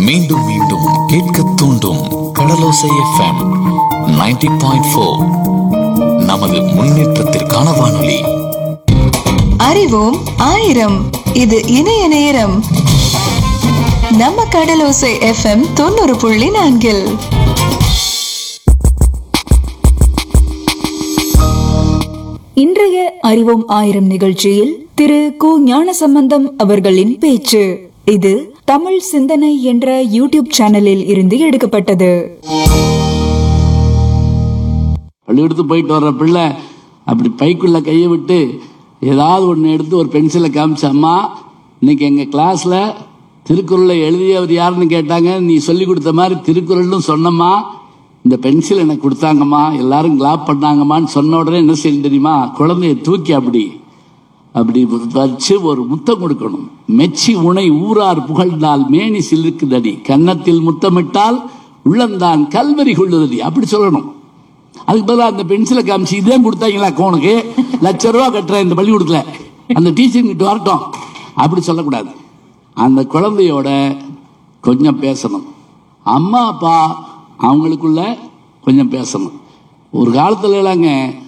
மீண்டும் மீண்டும் கேட்க தூண்டும் கடலோசை எஃப்எம் 90.4 பாயிண்ட் நமது முன்னேற்றத்திற்கான வானொலி அறிவோம் ஆயிரம் இது இணைய நேரம் நம்ம கடலோசை எஃப்எம் தொண்ணூறு புள்ளி நான்கில் இன்றைய அறிவோம் ஆயிரம் நிகழ்ச்சியில் திரு கு ஞானசம்பந்தம் அவர்களின் பேச்சு இது தமிழ் சிந்தனை என்ற யூடியூப் சேனலில் இருந்து எடுக்கப்பட்டது பள்ளிக்கூடத்து போயிட்டு வர்ற பிள்ளை அப்படி பைக்குள்ள கையை விட்டு ஏதாவது ஒன்று எடுத்து ஒரு பென்சிலை காமிச்சு அம்மா இன்னைக்கு எங்கள் கிளாஸில் திருக்குறளை எழுதியவர் யாருன்னு கேட்டாங்க நீ சொல்லி கொடுத்த மாதிரி திருக்குறள்னு சொன்னம்மா இந்த பென்சில் எனக்கு கொடுத்தாங்கம்மா எல்லாரும் கிளாப் பண்ணாங்கம்மான்னு சொன்ன உடனே என்ன செய்யணும் தெரியுமா குழந்தைய தூக்கி அப்படி அப்படி வச்சு ஒரு முத்தம் கொடுக்கணும் மெச்சி உனை ஊரார் புகழ்ந்தால் மேனி சிலிர்க்குதடி கன்னத்தில் முத்தமிட்டால் உள்ளந்தான் கல்வரி கொள்ளுதடி அப்படி சொல்லணும் அதுக்கு பதிலாக அந்த பென்சிலை காமிச்சு இதே கொடுத்தாங்களா உனக்கு லட்ச ரூபா கட்டுறேன் இந்த பள்ளிக்கூடத்தில் அந்த டீச்சர் கிட்ட வரட்டும் அப்படி சொல்லக்கூடாது அந்த குழந்தையோட கொஞ்சம் பேசணும் அம்மா அப்பா அவங்களுக்குள்ள கொஞ்சம் பேசணும் ஒரு காலத்துல எல்லாங்க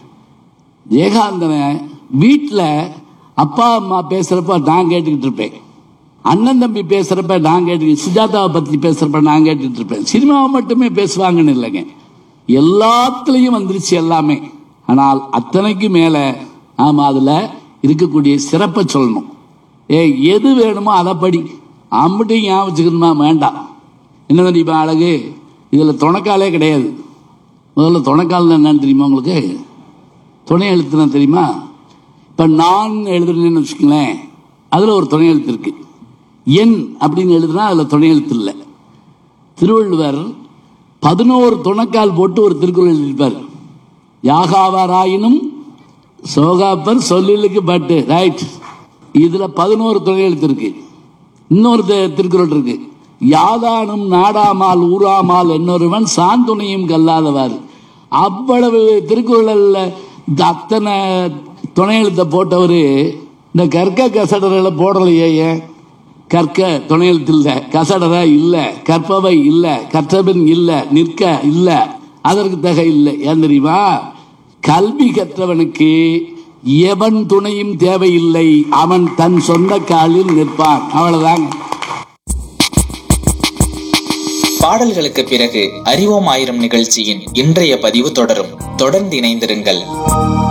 ஜெயகாந்தனை வீட்டில் அப்பா அம்மா பேசுகிறப்ப நான் கேட்டுக்கிட்டு இருப்பேன் அண்ணன் தம்பி பேசுகிறப்ப நான் கேட்டு சுஜாதாவை பற்றி பேசுகிறப்ப நான் கேட்டுக்கிட்டு இருப்பேன் சினிமாவை மட்டுமே பேசுவாங்கன்னு இல்லைங்க எல்லாத்துலேயும் வந்துருச்சு எல்லாமே ஆனால் அத்தனைக்கு மேலே நாம் அதில் இருக்கக்கூடிய சிறப்பை சொல்லணும் ஏ எது வேணுமோ அதை படி அம்பிட்டையும் ஞாபகம் வச்சுக்கணுமா வேண்டாம் என்ன தெரியுமா அழகு இதில் துணைக்காலே கிடையாது முதல்ல துணைக்கால் என்னன்னு தெரியுமா உங்களுக்கு துணை எழுத்துனா தெரியுமா இப்போ நான் எழுதுறேன்னு வச்சுக்கங்களேன் அதில் ஒரு துணை எழுத்து இருக்கு என் அப்படின்னு எழுதுனா அதில் துணை எழுத்து இல்லை திருவள்ளுவர் பதினோரு துணைக்கால் போட்டு ஒரு திருக்குறள் எழுதியிருப்பார் யாகாவாராயினும் சோகாப்பர் சொல்லிலுக்கு பட்டு ரைட் இதுல பதினோரு துணை எழுத்து இருக்கு இன்னொரு தி- திருக்குறள் இருக்கு யாதானும் நாடாமால் ஊராமால் என்னொருவன் சாந்துணையும் கல்லாதவார் அவ்வளவு திருக்குறள்ல இந்த அத்தனை துணை எழுத்தை போட்டவர் இந்த கற்க கசடர்களை போடலையே ஏன் கற்க துணை எழுத்து இல்ல கசடர இல்ல கற்பவை இல்ல கற்றபின் இல்ல நிற்க இல்ல அதற்கு தகை இல்லை ஏன் தெரியுமா கல்வி கற்றவனுக்கு எவன் துணையும் தேவையில்லை அவன் தன் சொந்த காலில் நிற்பான் அவ்வளவுதான் பாடல்களுக்கு பிறகு அறிவோம் ஆயிரம் நிகழ்ச்சியின் இன்றைய பதிவு தொடரும் தொடர்ந்து இணைந்திருங்கள்